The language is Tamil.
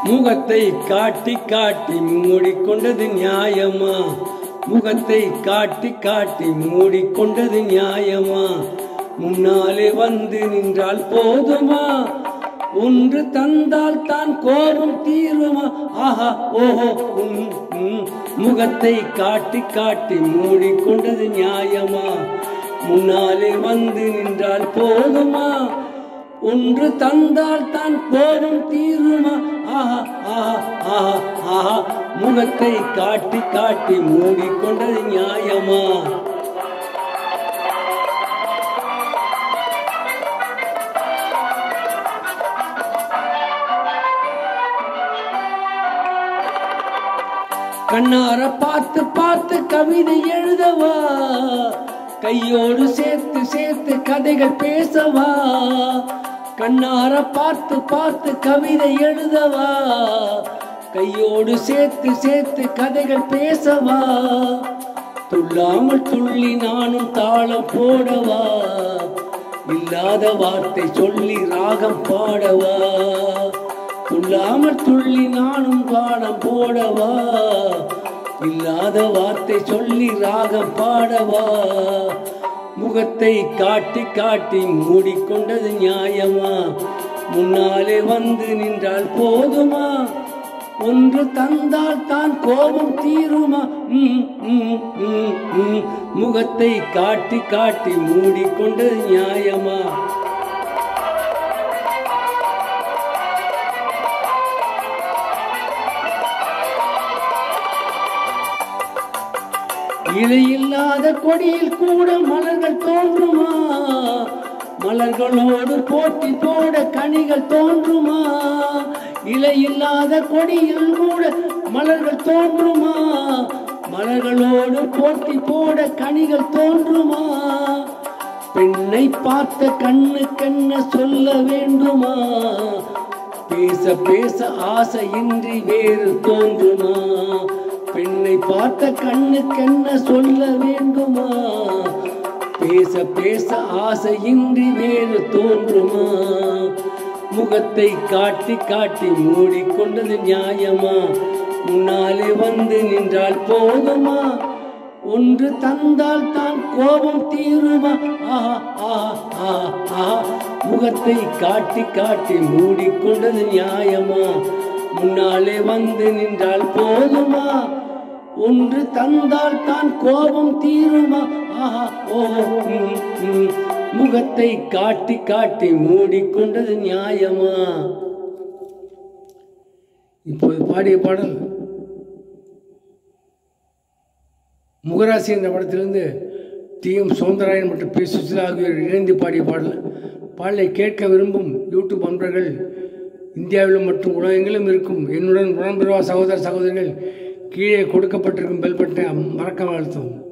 முகத்தை காட்டி காட்டி மூடிக்கொண்டது நியாயமா முகத்தை காட்டி காட்டி மூடிக்கொண்டது நியாயமா முன்னாலே வந்து நின்றால் போதுமா ஒன்று தந்தால் தான் கோபம் தீருமா ஆஹா ஓஹோ உம், உம். முகத்தை காட்டி காட்டி மூடிக்கொண்டது நியாயமா முன்னாலே வந்து நின்றால் போதுமா ஒன்று தந்தால் தான் கோபம் தீருமா ஆஹா ஆஹா ஆஹா ஆஹா முகத்தை காட்டி காட்டி மூடிக்கொண்டது நியாயமா கண்ணார பார்த்து பார்த்து கவிதை எழுதவா கையோடு சேர்த்து சேர்த்து கதைகள் பேசவா கண்ணார பார்த்து பார்த்து கவிதை எழுதவா கையோடு சேர்த்து சேர்த்து கதைகள் பேசவா துள்ளாமல் துள்ளி நானும் தாளம் போடவா இல்லாத வார்த்தை சொல்லி ராகம் பாடவா துள்ளாமல் துள்ளி நானும் பாடம் போடவா இல்லாத வார்த்தை சொல்லி ராகம் பாடவா முகத்தை காட்டி காட்டி மூடிக்கொண்டது நியாயமா முன்னாலே வந்து நின்றால் போதுமா ஒன்று தந்தால் தான் கோபம் தீருமா ம், ம், ம், ம். முகத்தை காட்டி காட்டி மூடிக்கொண்டது நியாயமா இலையில்லாத கொடியில் கூட மலர்கள் தோன்றுமா மலர்களோடு போட்டி போட கனிகள் தோன்றுமா இலையில்லாத கொடியில் கூட மலர்கள் தோன்றுமா மலர்களோடு போட்டி போட கனிகள் தோன்றுமா பெண்ணை பார்த்த கண்ணு கண்ண சொல்ல வேண்டுமா பேச பேச ஆசையின்றி வேறு தோன்றுமா பெண்ணை பார்த்த கண்ணுக்கென்ன சொல்ல வேண்டுமா பேச பேச ஆசையின்றி வேறு தோன்றுமா முகத்தை காட்டி காட்டி மூடிக்கொண்டது நியாயமா முன்னாலே வந்து நின்றால் போதுமா ஒன்று தந்தால் தான் கோபம் தீருமா ஆஹா ஆஹா ஆஹா ஆஹா முகத்தை காட்டி காட்டி மூடிக்கொண்டது நியாயமா முன்னாலே வந்து நின்றால் போதுமா ஒன்று தந்தால் தான் கோபம் தீருமா ஆஹா ஓஹோ ம், ம். முகத்தை காட்டி காட்டி மூடிக்கொண்டது நியாயமா இப்போது பாடிய பாடல் முகராசி என்ற படத்திலிருந்து டி எம் சௌந்தராயன் மற்றும் பி சுசிலா ஆகியோர் இணைந்து பாடிய பாடல் பாடலை கேட்க விரும்பும் யூடியூப் நண்பர்கள் இந்தியாவிலும் மற்றும் உலகெங்கிலும் இருக்கும் என்னுடன் உடன்பிறவா சகோதர சகோதரிகள் கீழே கொடுக்கப்பட்டிருக்கும் பெல் பட்டனை மறக்காமல் அழுத்தவும்